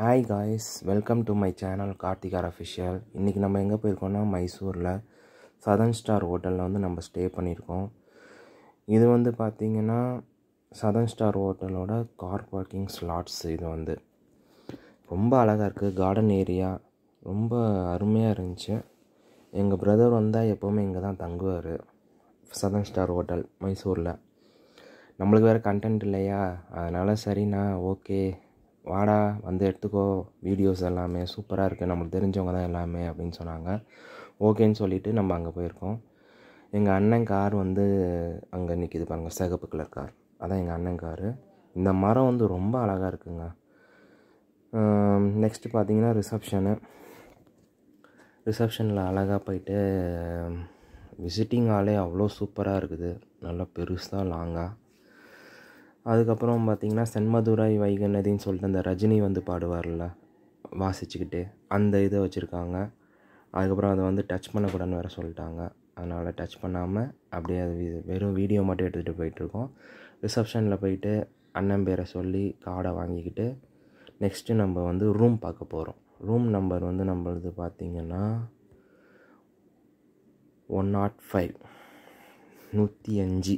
hi guys welcome to my channel Karthik R official இன்றைக்கி நம்ம எங்கே போயிருக்கோம்னா மைசூரில் சதன் ஸ்டார் ஹோட்டலில் வந்து நம்ம ஸ்டே பண்ணியிருக்கோம் இது வந்து பார்த்திங்கன்னா சதன் ஸ்டார் ஹோட்டலோட கார் பார்க்கிங் ஸ்லாட்ஸ் இது வந்து ரொம்ப அழகாக இருக்குது கார்டன் ஏரியா ரொம்ப அருமையாக இருந்துச்சு எங்கள் பிரதர் வந்தால் எப்போவுமே இங்கே தான் தங்குவார் சதன் ஸ்டார் ஹோட்டல் மைசூரில் நம்மளுக்கு வேறு கண்டென்ட் இல்லையா அதனால் சரிண்ணா ஓகே வாடா வந்து எடுத்துக்கோ வீடியோஸ் எல்லாமே சூப்பராக இருக்குது நம்மளுக்கு தெரிஞ்சவங்க தான் எல்லாமே அப்படின்னு சொன்னாங்க ஓகேன்னு சொல்லிவிட்டு நம்ம அங்கே போயிருக்கோம் எங்கள் அண்ணன் கார் வந்து அங்கே நிற்கிது பாருங்கள் சிகப்பு கலர் கார் அதான் எங்கள் அண்ணன் காரு இந்த மரம் வந்து ரொம்ப அழகாக இருக்குங்க நெக்ஸ்ட்டு பார்த்தீங்கன்னா ரிசப்ஷனு ரிசப்ஷனில் அழகாக போயிட்டு விசிட்டிங் ஹாலே அவ்வளோ சூப்பராக இருக்குது நல்லா பெருசாக லாங்காக அதுக்கப்புறம் பார்த்திங்கன்னா சென்மதுரை வைகை நதின்னு சொல்லிட்டு அந்த ரஜினி வந்து பாடுவார்ல வாசிச்சுக்கிட்டு அந்த இதை வச்சுருக்காங்க அதுக்கப்புறம் அதை வந்து டச் பண்ணக்கூடாதுன்னு வேறு சொல்லிட்டாங்க அதனால் டச் பண்ணாமல் அப்படியே அது வி- வெறும் வீடியோ மட்டும் எடுத்துகிட்டு போயிட்டுருக்கோம் ரிசப்ஷனில் போயிட்டு அண்ணன் பேரை சொல்லி கார்டை வாங்கிக்கிட்டு நெக்ஸ்ட்டு நம்ம வந்து ரூம் பார்க்க போகிறோம் ரூம் நம்பர் வந்து நம்மளது பார்த்திங்கன்னா ஒன் நாட் ஃபைவ் நூற்றி அஞ்சு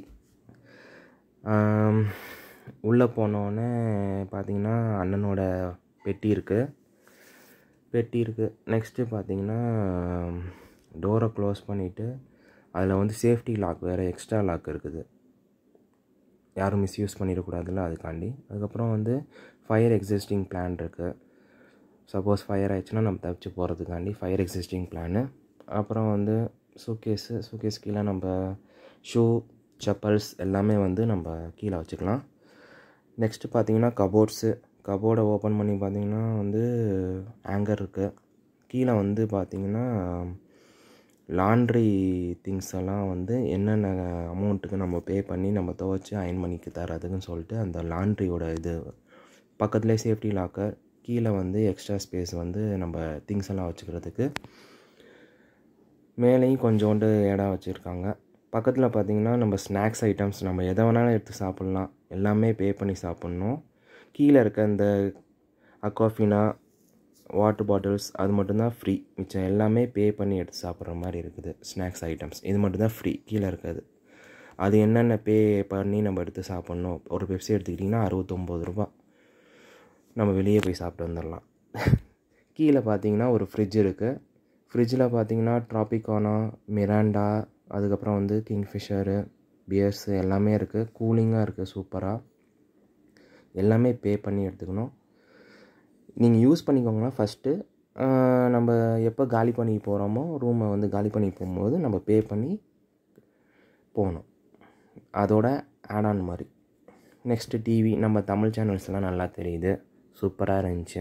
உள்ளே போனோடனே பார்த்தீங்கன்னா அண்ணனோட பெட்டி இருக்குது பெட்டி இருக்குது நெக்ஸ்ட்டு பார்த்தீங்கன்னா டோரை க்ளோஸ் பண்ணிவிட்டு அதில் வந்து சேஃப்டி லாக் வேறு எக்ஸ்ட்ரா லாக் இருக்குது யாரும் மிஸ்யூஸ் பண்ணிடக்கூடாதுல்ல அதுக்காண்டி அதுக்கப்புறம் வந்து ஃபயர் எக்ஸிஸ்டிங் பிளான் இருக்குது சப்போஸ் ஃபயர் ஆயிடுச்சுன்னா நம்ம தப்பிச்சு போகிறதுக்காண்டி ஃபயர் எக்ஸிஸ்டிங் பிளானு அப்புறம் வந்து சூக்கேஸு சூக்கேஸ் கீழே நம்ம ஷூ செப்பல்ஸ் எல்லாமே வந்து நம்ம கீழே வச்சுக்கலாம் நெக்ஸ்ட்டு பார்த்தீங்கன்னா கபோர்ட்ஸு கபோர்டை ஓப்பன் பண்ணி பார்த்தீங்கன்னா வந்து ஆங்கர் இருக்குது கீழே வந்து பார்த்தீங்கன்னா லாண்ட்ரி திங்ஸ் எல்லாம் வந்து என்னென்ன அமௌண்ட்டுக்கு நம்ம பே பண்ணி நம்ம துவைச்சி அயன் பண்ணிக்கு தரதுக்குன்னு சொல்லிட்டு அந்த லாண்ட்ரியோட இது பக்கத்துலேயே சேஃப்டி லாக்கர் கீழே வந்து எக்ஸ்ட்ரா ஸ்பேஸ் வந்து நம்ம திங்ஸ் எல்லாம் வச்சுக்கிறதுக்கு மேலேயும் கொஞ்சோண்டு இடம் வச்சுருக்காங்க பக்கத்தில் பார்த்தீங்கன்னா நம்ம ஸ்நாக்ஸ் ஐட்டம்ஸ் நம்ம எதை வேணாலும் எடுத்து சாப்பிட்லாம் எல்லாமே பே பண்ணி சாப்பிட்ணும் கீழே இருக்க இந்த அக்வாஃபினா வாட்டர் பாட்டில்ஸ் அது மட்டும்தான் ஃப்ரீ மிச்சம் எல்லாமே பே பண்ணி எடுத்து சாப்பிட்ற மாதிரி இருக்குது ஸ்நாக்ஸ் ஐட்டம்ஸ் இது மட்டும்தான் ஃப்ரீ கீழே இருக்காது அது என்னென்ன பே பண்ணி நம்ம எடுத்து சாப்பிட்ணும் ஒரு பெப்சி எடுத்துக்கிட்டிங்கன்னா அறுபத்தொம்போது ரூபா நம்ம வெளியே போய் சாப்பிட்டு வந்துடலாம் கீழே பார்த்தீங்கன்னா ஒரு ஃப்ரிட்ஜ் இருக்குது ஃப்ரிட்ஜில் பார்த்தீங்கன்னா ட்ராபிகானா மிராண்டா அதுக்கப்புறம் வந்து கிங்ஃபிஷரு பியர்ஸு எல்லாமே இருக்குது கூலிங்காக இருக்குது சூப்பராக எல்லாமே பே பண்ணி எடுத்துக்கணும் நீங்கள் யூஸ் பண்ணிக்கோங்களா ஃபஸ்ட்டு நம்ம எப்போ காலி பண்ணி போகிறோமோ ரூமை வந்து காலி பண்ணி போகும்போது நம்ம பே பண்ணி போகணும் அதோட ஆட் ஆன் மாதிரி நெக்ஸ்ட்டு டிவி நம்ம தமிழ் சேனல்ஸ்லாம் நல்லா தெரியுது சூப்பராக இருந்துச்சு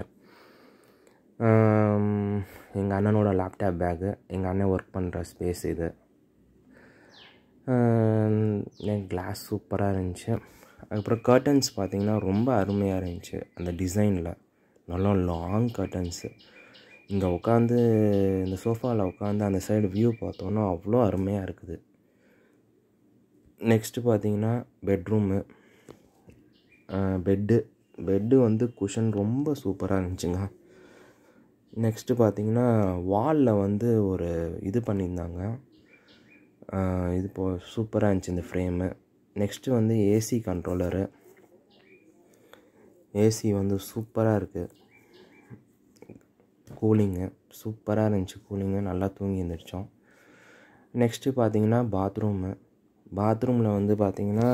எங்கள் அண்ணனோட லேப்டாப் பேக்கு எங்கள் அண்ணன் ஒர்க் பண்ணுற ஸ்பேஸ் இது கிளாஸ் சூப்பராக இருந்துச்சு அதுக்கப்புறம் கர்டன்ஸ் பார்த்திங்கன்னா ரொம்ப அருமையாக இருந்துச்சு அந்த டிசைனில் நல்லா லாங் கர்டன்ஸு இங்கே உட்காந்து இந்த சோஃபாவில் உட்காந்து அந்த சைடு வியூ பார்த்தோன்னா அவ்வளோ அருமையாக இருக்குது நெக்ஸ்ட்டு பார்த்தீங்கன்னா பெட்ரூமு பெட்டு பெட்டு வந்து குஷன் ரொம்ப சூப்பராக இருந்துச்சுங்க நெக்ஸ்ட்டு பார்த்தீங்கன்னா வாலில் வந்து ஒரு இது பண்ணியிருந்தாங்க ஆஹ் இது போ சூப்பராக இருந்துச்சு இந்த ஃப்ரேமு நெக்ஸ்ட்டு வந்து ஏசி கண்ட்ரோலரு ஏசி வந்து சூப்பராக இருக்குது கூலிங்கு சூப்பராக இருந்துச்சு கூலிங்கு நல்லா தூங்கி எழுந்திரிச்சோம் நெக்ஸ்ட்டு பார்த்தீங்கன்னா பாத்ரூமு பாத்ரூமில் வந்து பார்த்தீங்கன்னா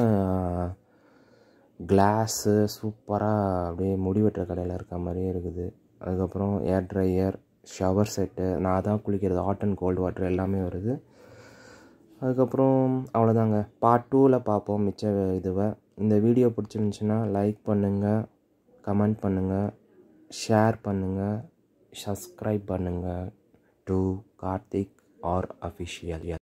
கிளாஸு சூப்பராக அப்படியே முடி வெட்டுற கடையில் இருக்க மாதிரியே இருக்குது அதுக்கப்புறம் ஏர் ட்ரையர் ஷவர் செட்டு நான் தான் குளிக்கிறது ஹாட் அண்ட் கோல்டு வாட்டர் எல்லாமே வருது அதுக்கப்புறம் அவ்வளோதாங்க பார்ட் டூவில் பார்ப்போம் மிச்ச இதுவை இந்த வீடியோ பிடிச்சிருந்துச்சின்னா லைக் பண்ணுங்கள் கமெண்ட் பண்ணுங்கள் ஷேர் பண்ணுங்கள் சப்ஸ்கிரைப் பண்ணுங்கள் டு கார்த்திக் ஆர் அஃபிஷியல்